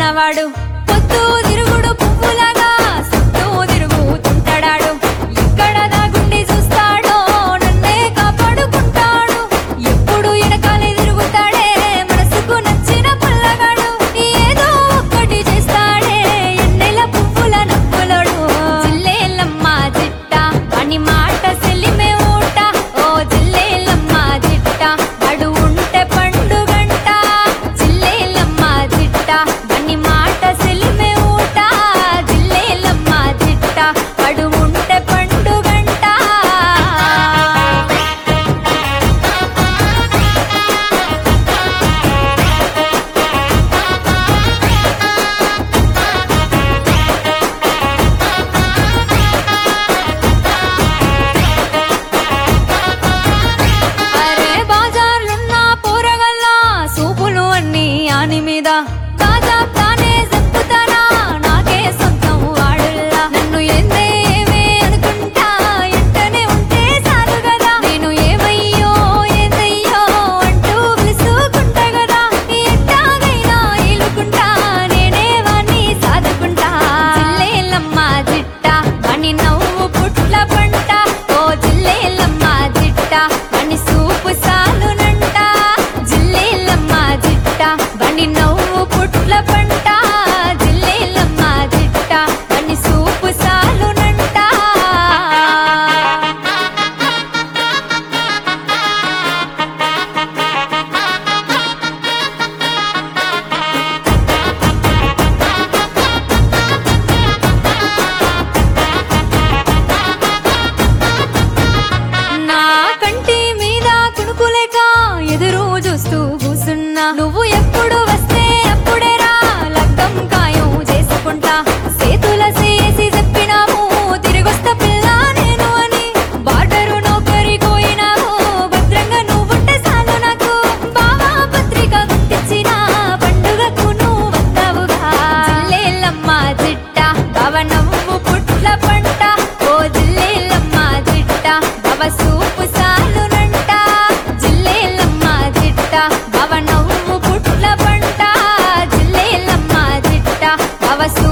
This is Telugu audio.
ఉన్నవాడు పొద్దు తిరుగుడు పువ్వులాగా సుట్టూ తిరుగుతుంటాడాడు ఎక్కడ దాగుండి చూస్తాడో నన్నే కాపాడుకుంటాడు ఎప్పుడు వెనకాలే తిరుగుతాడే మనసుకు నచ్చిన పుల్లగాడు ఏదో ఒక్కటి చేస్తాడే ఎన్నెల పువ్వుల నవ్వులోడు జిల్లేలమ్మ జిట్ట అని మాట సెలిమే ఊట ఓ జిల్లేలమ్మ జిట్ట అడు ఉంటే పండుగంట జిల్లేలమ్మ జిట్ట అని మాట సెలిమే ఊట జిల్లేలమ్మ జిట్ట అడు ఉంటే పండుగంట అరే బాజార్లున్న పోరగల్లా సూపులు అన్ని ఆని మీద తాజా తానే చెప్పుతారా నాకే సొంతం వాడుల్లా నన్ను ఏందే ఏమే అనుకుంటా ఎంటనే ఉంటే చాలు కదా నేను ఏమయ్యో ఏందయ్యో అంటూ విసుకుంటా కదా ఎట్టాగైనా ఈలుకుంటా నేనే వాణ్ణి సాదుకుంటా జిల్లేలమ్మ జిట్ట అని నవ్వు పుట్ల పంట ఓ జిల్లేలమ్మ జిట్ట అని సూపు సాలునంట జిల్లేలమ్మ జిట్ట బని నవ్వు పుట్ల పంట జిల్లేలమ్మ జిట్ట అని సూపు సాలునంట నా కంటి మీద కునుకులేక ఎదురు చూస్తూ కూసున్నా నువ్వు ఎప్పుడు వస్తే అప్పుడేరా లగ్గం ఖాయం చేసుకుంటా సేతుల చేసి చెప్పినావు తిరిగొస్తా పిల్ల నేను అని బార్డరు నౌకరి కోయినావు భద్రంగా నువ్వుంటే చాలు నాకు బావా పత్రిక గుర్తించిన పండుగకు నువ్వు వస్తావుగా జిల్లేలమ్మ జిట్ట బావ నవ్వు పుట్ల పంట ఓ జిల్లేలమ్మ జిట్ట బావ సూపు సాలునంట జిల్లేలమ్మ జిట్ట బావ నవ్వు పుట్ల పంట జిల్లేలమ్మ జిట్ట బావ సూపు